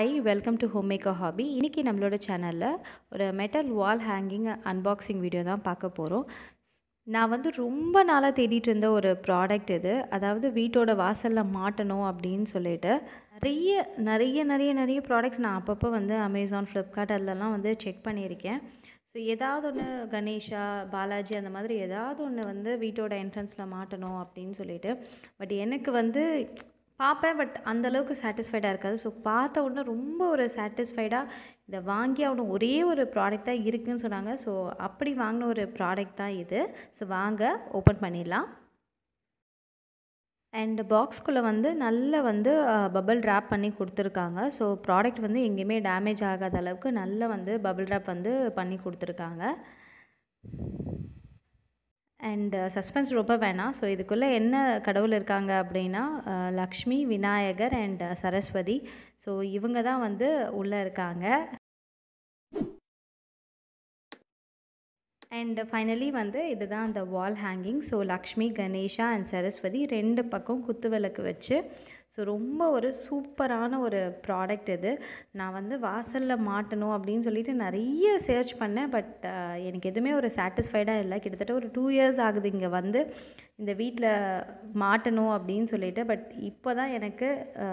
Hi welcome to home maker hobby இன்றைக்கி நம்மளோட சேனலில் ஒரு metal wall hanging unboxing video தான் பார்க்க போகிறோம் நான் வந்து ரொம்ப நாளாக தேடிட்டு இருந்த ஒரு ப்ராடக்ட் இது அதாவது வீட்டோட வாசலில் மாட்டணும் அப்படின்னு சொல்லிட்டு நிறைய நிறைய நிறைய நிறைய ப்ராடக்ட்ஸ் நான் அப்பப்போ வந்து அமேசான் ஃப்ளிப்கார்ட் அதிலலாம் வந்து செக் பண்ணியிருக்கேன் ஸோ ஏதாவது ஒன்று கணேஷா பாலாஜி அந்த மாதிரி ஏதாவது ஒன்று வந்து வீட்டோட என்ட்ரன்ஸில் மாட்டணும் அப்படின்னு சொல்லிட்டு பட் எனக்கு வந்து பார்ப்பேன் பட் அந்தளவுக்கு சாட்டிஸ்ஃபைடாக இருக்காது ஸோ பார்த்த உடனே ரொம்ப ஒரு சாட்டிஸ்ஃபைடாக இதை வாங்கி அவனு ஒரே ஒரு ப்ராடக்ட் தான் இருக்குதுன்னு சொன்னாங்க ஸோ அப்படி வாங்கின ஒரு ப்ராடக்ட் தான் இது ஸோ வாங்க ஓப்பன் பண்ணிடலாம் அண்ட் பாக்ஸ்குள்ளே வந்து நல்ல வந்து பபிள் ரேப் பண்ணி கொடுத்துருக்காங்க ஸோ ப்ராடக்ட் வந்து எங்கேயுமே டேமேஜ் ஆகாத அளவுக்கு நல்ல வந்து பபிள் ரேப் வந்து பண்ணி கொடுத்துருக்காங்க அண்ட் சஸ்பென்ஸ் ரொம்ப வேணாம் ஸோ இதுக்குள்ளே என்ன கடவுள் இருக்காங்க அப்படின்னா லக்ஷ்மி விநாயகர் அண்ட் சரஸ்வதி ஸோ இவங்க தான் வந்து உள்ளே இருக்காங்க அண்ட் ஃபைனலி வந்து இதுதான் அந்த wall hanging so Lakshmi Ganesha and Saraswati ரெண்டு பக்கம் குத்து விளக்கு வச்சு ஸோ ரொம்ப ஒரு சூப்பரான ஒரு ப்ராடக்ட் இது நான் வந்து வாசலில் மாட்டணும் அப்படின்னு சொல்லிட்டு நிறைய சர்ச் பண்ணேன் பட் எனக்கு எதுவுமே ஒரு சாட்டிஸ்ஃபைடாக இல்லை கிட்டத்தட்ட ஒரு டூ இயர்ஸ் ஆகுது இங்கே வந்து இந்த வீட்டில் மாட்டணும் அப்படின்னு சொல்லிட்டு பட் இப்போ தான் எனக்கு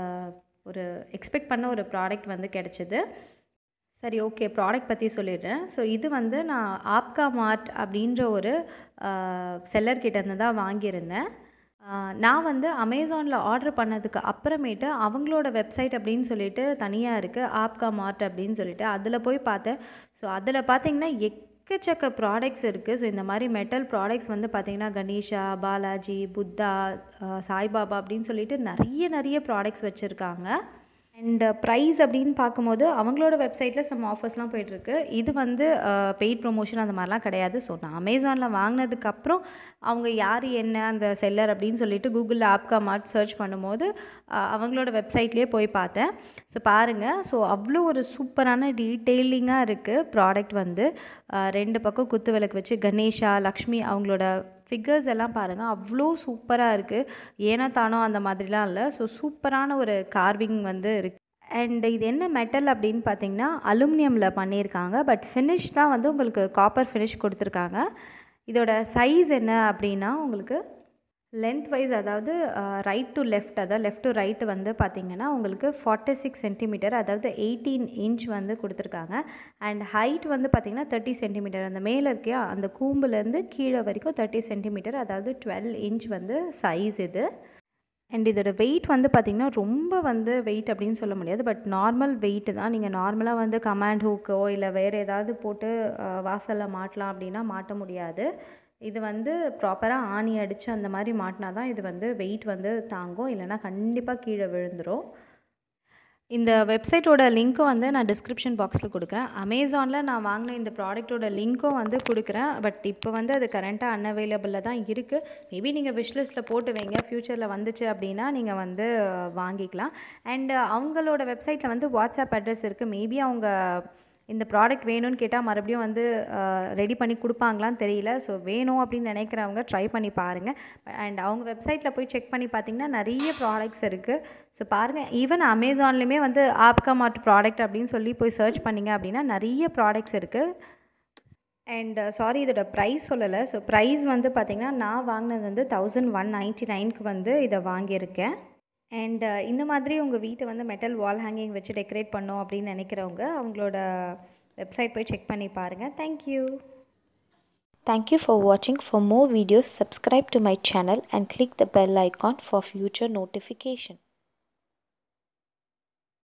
ஒரு எக்ஸ்பெக்ட் பண்ண ஒரு ப்ராடக்ட் வந்து கிடச்சிது சரி ஓகே ப்ராடக்ட் பற்றி சொல்லிடுறேன் ஸோ இது வந்து நான் ஆப்கா மார்ட் அப்படின்ற ஒரு செல்லர்கிட்டேருந்து தான் வாங்கியிருந்தேன் நான் வந்து அமேசானில் ஆர்டர் பண்ணதுக்கு அப்புறமேட்டு அவங்களோட வெப்சைட் அப்படின்னு சொல்லிட்டு தனியாக இருக்குது ஆப்கா மார்ட் அப்படின்னு சொல்லிட்டு அதில் போய் பார்த்தேன் ஸோ அதில் பார்த்தீங்கன்னா எக்கச்சக்க ப்ராடக்ட்ஸ் இருக்குது ஸோ இந்த மாதிரி மெட்டல் ப்ராடக்ட்ஸ் வந்து பார்த்திங்கன்னா கணேஷா பாலாஜி புத்தா சாய்பாபா அப்படின்னு சொல்லிட்டு நிறைய நிறைய ப்ராடக்ட்ஸ் வச்சுருக்காங்க அண்ட் ப்ரைஸ் அப்படின்னு பார்க்கும்போது அவங்களோட வெப்சைட்டில் சம் ஆஃபர்ஸ்லாம் போயிட்டுருக்கு இது வந்து பெய்ட் ப்ரொமோஷன் அந்த மாதிரிலாம் கிடையாது ஸோ நான் அமேசானில் வாங்கினதுக்கப்புறம் அவங்க யார் என்ன அந்த செல்லர் அப்படின்னு சொல்லிட்டு கூகுளில் ஆப்கா மார்ட் சர்ச் பண்ணும்போது அவங்களோட வெப்சைட்லேயே போய் பார்த்தேன் ஸோ பாருங்கள் ஸோ அவ்வளோ ஒரு சூப்பரான டீட்டெயிலிங்காக இருக்குது ப்ராடக்ட் வந்து ரெண்டு பக்கம் குத்து விளக்கு வச்சு கணேஷா லக்ஷ்மி அவங்களோட ஃபிகர்ஸ் எல்லாம் பாருங்கள் அவ்வளோ சூப்பராக இருக்குது ஏன்னா தானோ அந்த மாதிரிலாம் இல்லை ஸோ சூப்பரான ஒரு கார்விங் வந்து இருக்குது அண்ட் இது என்ன மெட்டல் அப்படின்னு பார்த்தீங்கன்னா அலுமினியமில் பண்ணியிருக்காங்க பட் ஃபினிஷ் தான் வந்து உங்களுக்கு காப்பர் ஃபினிஷ் கொடுத்துருக்காங்க இதோட சைஸ் என்ன அப்படின்னா உங்களுக்கு லென்த் வைஸ் அதாவது ரைட் டு லெஃப்ட் அதாவது லெஃப்ட் டு ரைட்டு வந்து பார்த்திங்கன்னா உங்களுக்கு ஃபார்ட்டி சிக்ஸ் சென்டிமீட்டர் அதாவது எயிட்டீன் இன்ச் வந்து கொடுத்துருக்காங்க அண்ட் ஹைட் வந்து பார்த்திங்கன்னா தேர்ட்டி சென்டிமீட்டர் அந்த மேலே இருக்கியா அந்த கூம்புலேருந்து கீழே வரைக்கும் தேர்ட்டி சென்டிமீட்டர் அதாவது டுவெல் இன்ச் வந்து சைஸ் இது அண்ட் இதோட வெயிட் வந்து பார்த்திங்கன்னா ரொம்ப வந்து வெயிட் அப்படின்னு சொல்ல முடியாது பட் நார்மல் வெயிட்டு தான் நீங்கள் நார்மலாக வந்து கமாண்ட் ஹூக்கோ இல்லை வேறு ஏதாவது போட்டு வாசலில் மாட்டலாம் அப்படின்னா மாட்ட முடியாது இது வந்து ப்ராப்பராக ஆணி அடித்து அந்த மாதிரி மாட்டினா தான் இது வந்து வெயிட் வந்து தாங்கும் இல்லைனா கண்டிப்பாக கீழே விழுந்துடும் இந்த வெப்சைட்டோட லிங்க்கும் வந்து நான் டிஸ்கிரிப்ஷன் பாக்ஸில் கொடுக்குறேன் அமேசானில் நான் வாங்கின இந்த ப்ராடக்ட்டோட லிங்க்கும் வந்து கொடுக்குறேன் பட் இப்போ வந்து அது கரண்ட்டாக அன்அவைலபிளில் தான் இருக்குது மேபி நீங்கள் விஷ்லிஸ்ட்டில் போட்டு வைங்க ஃப்யூச்சரில் வந்துச்சு அப்படின்னா நீங்கள் வந்து வாங்கிக்கலாம் அண்ட் அவங்களோட வெப்சைட்டில் வந்து வாட்ஸ்அப் அட்ரஸ் இருக்குது மேபி அவங்க இந்த ப்ராடக்ட் வேணும்னு கேட்டால் மறுபடியும் வந்து ரெடி பண்ணி கொடுப்பாங்களான்னு தெரியல ஸோ வேணும் அப்படின்னு நினைக்கிறவங்க ட்ரை பண்ணி பாருங்கள் அண்ட் அவங்க வெப்சைட்டில் போய் செக் பண்ணி பார்த்தீங்கன்னா நிறைய ப்ராடக்ட்ஸ் இருக்குது ஸோ பாருங்கள் ஈவன் அமேசான்லேயுமே வந்து ஆப்கா மார்ட் ப்ராடக்ட் அப்படின்னு சொல்லி போய் சர்ச் பண்ணிங்க அப்படின்னா நிறைய ப்ராடக்ட்ஸ் இருக்குது அண்ட் சாரி இதோட ப்ரைஸ் சொல்லலை ஸோ ப்ரைஸ் வந்து பார்த்திங்கன்னா நான் வாங்கினது வந்து தௌசண்ட் ஒன் நைன்ட்டி நைனுக்கு வந்து இதை வாங்கியிருக்கேன் அண்ட் இந்த மாதிரி உங்கள் வீட்டை வந்து மெட்டல் வால் ஹேங்கிங் வச்சு டெக்கரேட் பண்ணோம் அப்படின்னு நினைக்கிறவங்க அவங்களோட வெப்சைட் போய் செக் பண்ணி பாருங்கள் thank you Thank you for watching. For more videos, subscribe to my channel and click the bell icon for future notification.